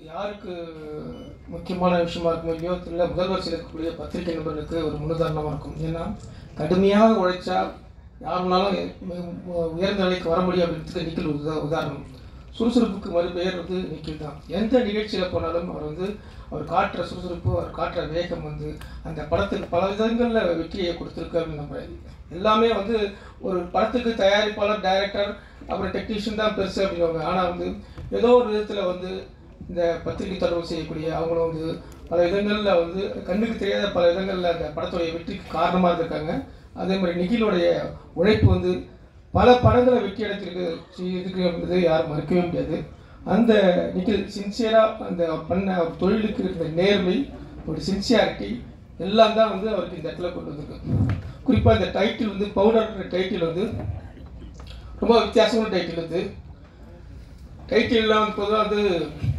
யாருக்கு முக்கியமான விஷயமா இருக்குமோ இல்லையோ இல்லை முதல்வர் இருக்கக்கூடிய பத்திரிகை நண்பர்களுக்கு ஒரு முன்னுதாரணமாக இருக்கும் ஏன்னா கடுமையாக உழைச்சா யாருனாலும் மிக உயர்ந்த நிலைக்கு வர முடியும் அப்படின்றதுக்கு நிக்கில் உதா உதாரணம் சுறுசுறுப்புக்கு மறுபெயர் வந்து நிக்கில் தான் எந்த நிகழ்ச்சியில் போனாலும் அவர் வந்து அவர் காட்டுற சுறுசுறுப்பு அவர் காட்டுற வேகம் வந்து அந்த படத்துக்கு பல விதங்களில் வெற்றியை கொடுத்துருக்காருன்னு நம்ம எல்லாமே வந்து ஒரு படத்துக்கு தயாரிப்பாளர் டைரக்டர் அப்புறம் டெக்னீஷியன் தான் பெருசு அப்படின்வாங்க ஆனால் வந்து ஏதோ ஒரு விதத்தில் வந்து இந்த பத்திரிகை தொடர்பு செய்யக்கூடிய அவங்களும் வந்து பல விதங்களில் வந்து கண்ணுக்கு தெரியாத பல விதங்களில் அந்த படத்துடைய வெற்றிக்கு காரணமாக இருந்திருக்காங்க அதே மாதிரி நிகிலுடைய உழைப்பு வந்து பல படங்களை வெற்றி அடைஞ்சிருக்கு இதுக்கு என்பது யாரும் மறுக்கவே முடியாது அந்த நிகில் சின்சியராக அந்த அவர் பண்ண அவர் தொழிலுக்கு இருந்த நேர்மை ஒரு சின்சியாரிட்டி எல்லாம் தான் வந்து அவருக்கு இந்த இடத்துல கொண்டு வந்திருக்கு குறிப்பாக இந்த டைட்டில் வந்து பவுடர் டைட்டில் வந்து ரொம்ப வித்தியாசமான டைட்டில் இது டைட்டில்லாம் வந்து பொதுவாக வந்து